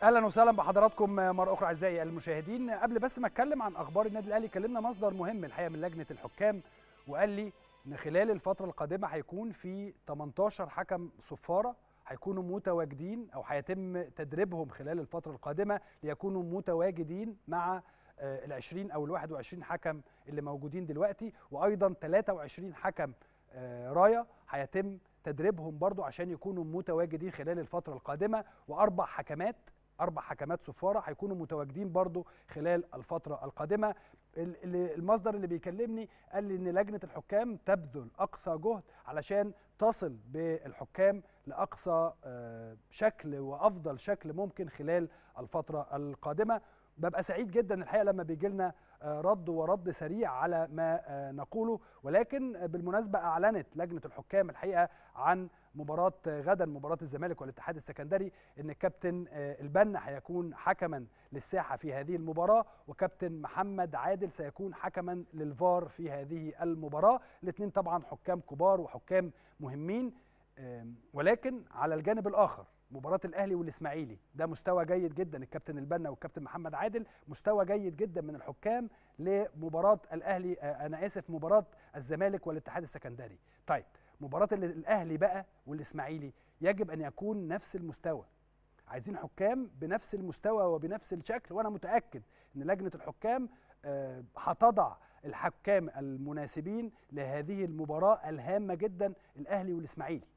اهلا وسهلا بحضراتكم مره اخرى اعزائي المشاهدين قبل بس ما اتكلم عن اخبار النادي الاهلي كلمنا مصدر مهم الحقيقه من لجنه الحكام وقال لي ان خلال الفتره القادمه هيكون في 18 حكم صفاره هيكونوا متواجدين او هيتم تدريبهم خلال الفتره القادمه ليكونوا متواجدين مع ال 20 او ال 21 حكم اللي موجودين دلوقتي وايضا 23 حكم رايه هيتم تدريبهم برضو عشان يكونوا متواجدين خلال الفترة القادمة وأربع حكمات أربع حكمات صفارة هيكونوا متواجدين برضو خلال الفترة القادمة المصدر اللي بيكلمني قال لي إن لجنة الحكام تبذل أقصى جهد علشان تصل بالحكام لأقصى شكل وأفضل شكل ممكن خلال الفترة القادمة ببقى سعيد جدا الحقيقه لما بيجي لنا رد ورد سريع على ما نقوله ولكن بالمناسبه اعلنت لجنه الحكام الحقيقه عن مباراه غدا مباراه الزمالك والاتحاد السكندري ان الكابتن البنا هيكون حكما للساحه في هذه المباراه وكابتن محمد عادل سيكون حكما للفار في هذه المباراه الاثنين طبعا حكام كبار وحكام مهمين ولكن على الجانب الاخر مباراة الأهلي والإسماعيلي ده مستوى جيد جدا الكابتن البنا والكابتن محمد عادل مستوى جيد جدا من الحكام لمباراة الأهلي أنا آسف مباراة الزمالك والاتحاد السكندري طيب مباراة الأهلي بقى والإسماعيلي يجب أن يكون نفس المستوى عايزين حكام بنفس المستوى وبنفس الشكل وأنا متأكد أن لجنة الحكام هتضع الحكام المناسبين لهذه المباراة الهامة جدا الأهلي والإسماعيلي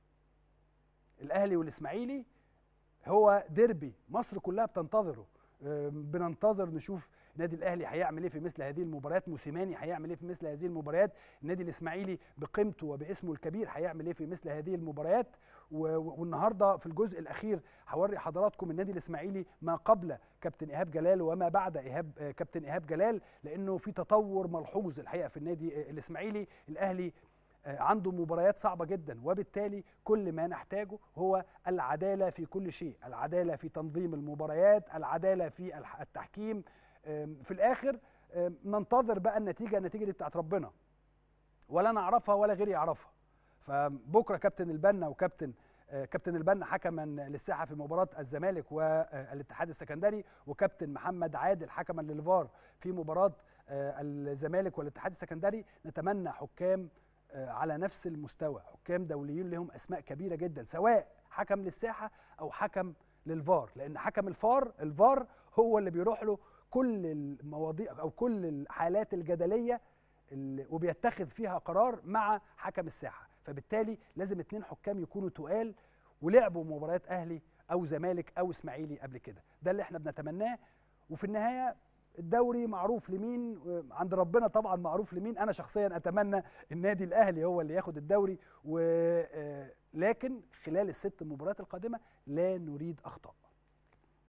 الاهلي والاسماعيلي هو ديربي مصر كلها بتنتظره بننتظر نشوف النادي الاهلي هيعمل ايه في مثل هذه المباريات موسيماني هيعمل ايه في مثل هذه المباريات النادي الاسماعيلي بقيمته وباسمه الكبير هيعمل ايه في مثل هذه المباريات والنهارده في الجزء الاخير هوري حضراتكم النادي الاسماعيلي ما قبل كابتن ايهاب جلال وما بعد ايهاب كابتن ايهاب جلال لانه في تطور ملحوظ الحقيقه في النادي الاسماعيلي الاهلي عنده مباريات صعبة جدا وبالتالي كل ما نحتاجه هو العدالة في كل شيء العدالة في تنظيم المباريات العدالة في التحكيم في الآخر ننتظر بقى النتيجة النتيجة دي بتاعت ربنا ولا نعرفها ولا غيري يعرفها فبكرة كابتن البنا وكابتن كابتن البنا حكما للساحه في مباراه الزمالك والاتحاد السكندري وكابتن محمد عادل حكما للفار في مباراه الزمالك والاتحاد السكندري نتمنى حكام على نفس المستوى حكام دوليين لهم اسماء كبيره جدا سواء حكم للساحه او حكم للفار لان حكم الفار الفار هو اللي بيروح له كل المواضيع او كل الحالات الجدليه اللي وبيتخذ فيها قرار مع حكم الساحه فبالتالي لازم اتنين حكام يكونوا تقال ولعبوا مباريات اهلي او زمالك او اسماعيلي قبل كده ده اللي احنا بنتمناه وفي النهايه الدوري معروف لمين عند ربنا طبعا معروف لمين انا شخصيا اتمنى النادي الاهلي هو اللي ياخد الدوري ولكن خلال الست مباريات القادمه لا نريد اخطاء